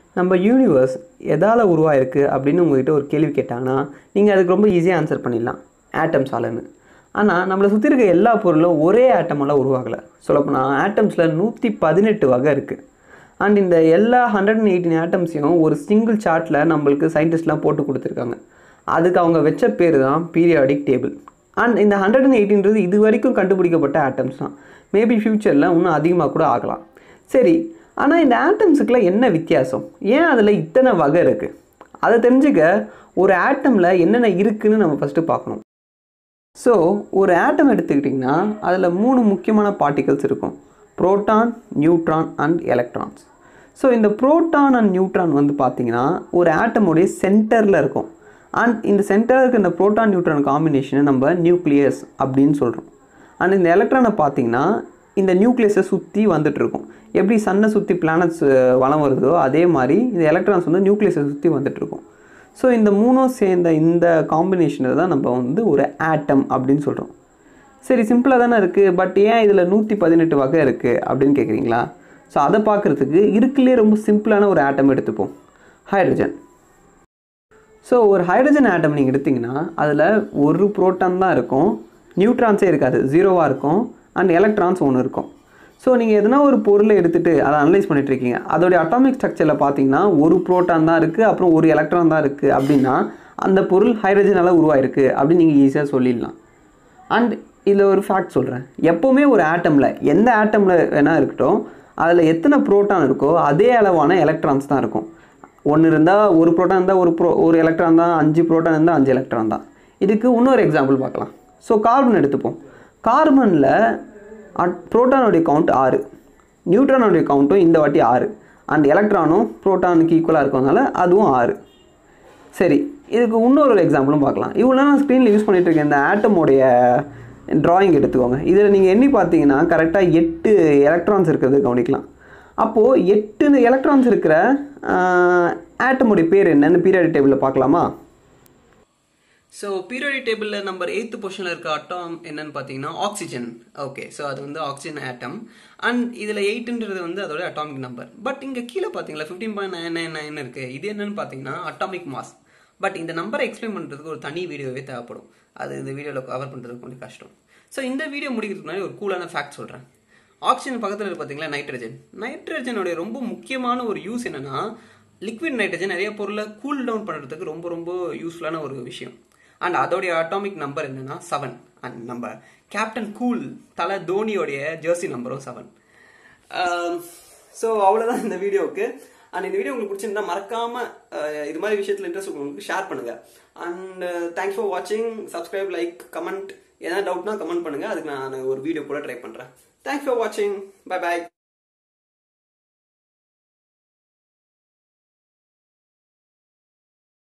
நம்ம யூனிவர்ஸ் எதால் உருவாயிருக்கு அப்படின்னு உங்ககிட்ட ஒரு கேள்வி கேட்டாங்கன்னா நீங்கள் அதுக்கு ரொம்ப ஈஸியாக ஆன்சர் பண்ணிடலாம் ஆட்டம்ஸாலன்னு ஆனால் நம்மளை சுற்றி இருக்க எல்லா பொருளும் ஒரே ஆட்டமெல்லாம் உருவாகலை சொல்லப்போனால் ஆட்டம்ஸில் நூற்றி பதினெட்டு வகை இருக்குது அண்ட் இந்த எல்லா ஹண்ட்ரட் அண்ட் எயிட்டீன் ஆட்டம்ஸையும் ஒரு சிங்கிள் சார்ட்டில் நம்மளுக்கு சயின்டிஸ்ட்லாம் போட்டு கொடுத்துருக்காங்க அதுக்கு அவங்க வச்ச பேர் தான் பீரியாடிக் டேபிள் அண்ட் இந்த ஹண்ட்ரட் அண்ட் எயிட்டின்றது இது வரைக்கும் கண்டுபிடிக்கப்பட்ட ஆட்டம்ஸ் தான் மேபி ஃப்யூச்சரில் இன்னும் அதிகமாக கூட ஆகலாம் சரி ஆனால் இந்த ஆட்டம்ஸுக்குலாம் என்ன வித்தியாசம் ஏன் அதில் இத்தனை வகை இருக்குது அதை தெரிஞ்சுக்க ஒரு ஆட்டமில் என்னென்ன இருக்குன்னு நம்ம ஃபஸ்ட்டு பார்க்கணும் ஸோ ஒரு ஆட்டம் எடுத்துக்கிட்டிங்கன்னா அதில் மூணு முக்கியமான பார்ட்டிகல்ஸ் இருக்கும் proton neutron and electrons so இந்த புரோட்டான் அண்ட் நியூட்ரான் வந்து பார்த்திங்கன்னா ஒரு ஆட்டமுடைய சென்டரில் இருக்கும் அண்ட் இந்த சென்டரில் இருக்க இந்த புரோட்டான் நியூட்ரான் காம்பினேஷனை நம்ம நியூக்ளியஸ் அப்படின்னு சொல்கிறோம் அண்ட் இந்த எலக்ட்ரானை பார்த்திங்கன்னா இந்த நியூக்ளியஸை சுற்றி வந்துட்டு இருக்கும் எப்படி சன்னை சுற்றி பிளானட்ஸ் வளம் வருதோ அதே மாதிரி இந்த எலக்ட்ரான்ஸ் வந்து நியூக்ளியஸை சுற்றி வந்துட்டு இருக்கும் ஸோ இந்த மூணும் சேர்ந்த இந்த காம்பினேஷனை தான் நம்ம வந்து ஒரு ஆட்டம் அப்படின்னு சொல்கிறோம் சரி சிம்பிளாக தானே இருக்குது பட் ஏன் இதில் நூற்றி பதினெட்டு வகை இருக்குது அப்படின்னு கேட்குறீங்களா ஸோ அதை பார்க்குறதுக்கு இருக்குல்லே ரொம்ப சிம்பிளான ஒரு ஆட்டம் எடுத்துப்போம் ஹைட்ரஜன் ஸோ ஒரு ஹைட்ரஜன் ஆட்டம் நீங்கள் எடுத்திங்கன்னா அதில் ஒரு புரோட்டான் தான் இருக்கும் நியூட்ரான்ஸே இருக்காது ஜீரோவாக இருக்கும் அண்ட் எலக்ட்ரான்ஸ் ஒன்று இருக்கும் ஸோ நீங்கள் எதனா ஒரு பொருளை எடுத்துகிட்டு அதை அனலைஸ் பண்ணிட்டு இருக்கீங்க அதோடைய அட்டாமிக் ஸ்ட்ரக்சரில் பார்த்தீங்கன்னா ஒரு புரோட்டான் தான் இருக்குது அப்புறம் ஒரு எலக்ட்ரான் தான் இருக்குது அப்படின்னா அந்த பொருள் ஹைட்ரஜனால் உருவாயிருக்கு அப்படின்னு நீங்கள் ஈஸியாக சொல்லிடலாம் அண்ட் இதில் ஒரு ஃபேக்ட் சொல்கிறேன் எப்போவுமே ஒரு ஆட்டமில் எந்த ஆட்டமில் வேணால் இருக்கட்டும் அதில் எத்தனை புரோட்டான் இருக்கோ அதே அளவான எலக்ட்ரான்ஸ் தான் இருக்கும் ஒன்று இருந்தால் ஒரு புரோட்டான் இருந்தால் ஒரு ப்ரோ ஒரு எலக்ட்ரான் தான் அஞ்சு புரோட்டான் இருந்தால் அஞ்சு எலக்ட்ரான் தான் இதுக்கு இன்னொரு எக்ஸாம்பிள் பார்க்கலாம் ஸோ கார்பன் எடுத்துப்போம் கார்பனில் புரோட்டானுடைய கவுண்ட் ஆறு நியூட்ரானுடைய கவுண்ட்டும் இந்த வாட்டி ஆறு அண்ட் எலக்ட்ரானும் புரோட்டானுக்கு ஈக்குவலாக இருக்கிறதுனால அதுவும் ஆறு சரி இதுக்கு இன்னொரு எக்ஸாம்பிளும் பார்க்கலாம் இவ்வளோ நான் ஸ்க்ரீனில் யூஸ் பண்ணிட்டு இருக்கேன் இந்த ஆட்டமோடைய ட்ராயிங் எடுத்துக்கோங்க இதில் நீங்கள் எண்ணி பார்த்தீங்கன்னா கரெக்டாக எட்டு எலக்ட்ரான்ஸ் இருக்கிறது கவனிக்கலாம் அப்போது எட்டு எலக்ட்ரான்ஸ் இருக்கிற ஆட்டமுடைய பேர் என்னன்னு பீரியட் டேபிளில் பார்க்கலாமா ஸோ பீரியாடிக் டேபிளில் நம்பர் எயித்து பொசிஷனில் இருக்க அட்டம் என்னன்னு பார்த்தீங்கன்னா ஆக்சிஜன் ஓகே ஸோ அது வந்து ஆக்சிஜன் ஆட்டம் அண்ட் இதில் எயிட்டுன்றது வந்து அதோட அட்டாமிக் நம்பர் பட் இங்கே கீழே பார்த்தீங்களா fifteen point nine nine nine இருக்குது இது என்னன்னு பார்த்தீங்கன்னா அட்டாமிக் மாஸ் பட் இந்த நம்பரை எக்ஸ்பிளைன் பண்ணுறதுக்கு ஒரு தனி வீடியோவே தேவைப்படும் அது இந்த வீடியோவில் கவர் பண்ணுறதுக்கு கொஞ்சம் கஷ்டம் ஸோ இந்த வீடியோ முடிக்கிறதுக்கு முன்னாடி ஒரு கூலான ஃபேக்ட் சொல்கிறேன் ஆக்சிஜன் பக்கத்தில் இருக்கு பார்த்தீங்களா நைட்ரஜன் நைட்ரஜனுடைய ரொம்ப முக்கியமான ஒரு யூஸ் என்னன்னா லிக்விட் நைட்ரஜன் நிறைய பொருளை கூல் டவுன் பண்ணுறதுக்கு ரொம்ப ரொம்ப யூஸ்ஃபுல்லான ஒரு விஷயம் அண்ட் அதோடைய அட்டாமிக் நம்பர் என்னன்னா செவன் அண்ட் நம்ம கேப்டன் கூல் தலை தோனியோடைய ஜெர்சி நம்பரும் செவன் ஸோ அவ்வளோதான் இந்த வீடியோவுக்கு அண்ட் இந்த வீடியோ உங்களுக்கு பிடிச்சிருந்தா மறக்காம இது மாதிரி விஷயத்தில் இன்ட்ரெஸ்ட் உங்களுக்கு ஷேர் பண்ணுங்க அண்ட் தேங்க்ஸ் ஃபார் வாட்சிங் சப்ஸ்கிரைப் லைக் கமெண்ட் ஏதாவது டவுட்னா கமெண்ட் பண்ணுங்க அதுக்கு நான் ஒரு வீடியோ கூட ட்ரை பண்றேன் தேங்க்ஸ் ஃபார் வாட்சிங் பை பாய்